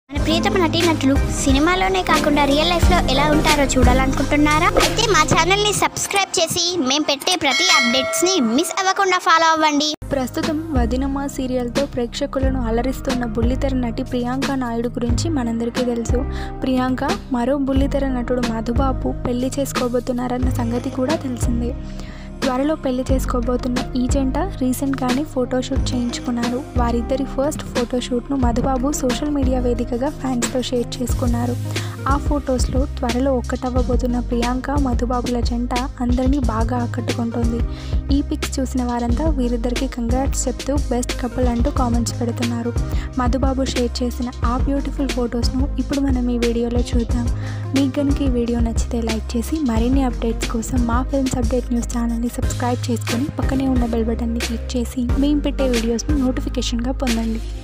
మన ప్రియతమ నటీనటులు సినిమాలోనే కాకుండా రియల్ లైఫ్లో ఎలా ఉంటారో చూడాలనుకుంటున్నారా అయితే మా ఛానల్ని సబ్స్క్రైబ్ చేసి మేము పెట్టే ప్రతి అప్డేట్స్ని మిస్ అవ్వకుండా ఫాలో అవ్వండి ప్రస్తుతం వదినమ్మ సీరియల్తో ప్రేక్షకులను అలరిస్తున్న బుల్లితెర నటి ప్రియాంక నాయుడు గురించి మనందరికీ తెలుసు ప్రియాంక మరో బుల్లితెర నటుడు మధుబాబు పెళ్లి చేసుకోబోతున్నారన్న సంగతి కూడా తెలిసిందే త్వరలో పెళ్లి చేసుకోబోతున్న ఈ జంట రీసెంట్గానే ఫోటోషూట్ చేయించుకున్నారు వారిద్దరి ఫస్ట్ ఫోటోషూట్ను మధుబాబు సోషల్ మీడియా వేదికగా ఫ్యాన్స్తో షేర్ చేసుకున్నారు ఆ ఫొటోస్లో త్వరలో ఒక్కటవ్వబోతున్న ప్రియాంక మధుబాబుల జంట అందరినీ బాగా ఆకట్టుకుంటోంది ఈ పిక్స్ చూసిన వారంతా వీరిద్దరికి కంగ్రాట్స్ చెప్తూ బెస్ట్ కపుల్ అంటూ కామెంట్స్ పెడుతున్నారు మధుబాబు షేర్ చేసిన ఆ బ్యూటిఫుల్ ఫొటోస్ను ఇప్పుడు మనం ఈ వీడియోలో చూద్దాం మీకు కనుక ఈ వీడియో నచ్చితే లైక్ చేసి మరిన్ని అప్డేట్స్ కోసం మా ఫిల్మ్స్ అప్డేట్ న్యూస్ ఛానల్ని సబ్స్క్రైబ్ చేసుకొని పక్కనే ఉన్న బెల్ బటన్ని క్లిక్ చేసి మేము పెట్టే వీడియోస్ను నోటిఫికేషన్గా పొందండి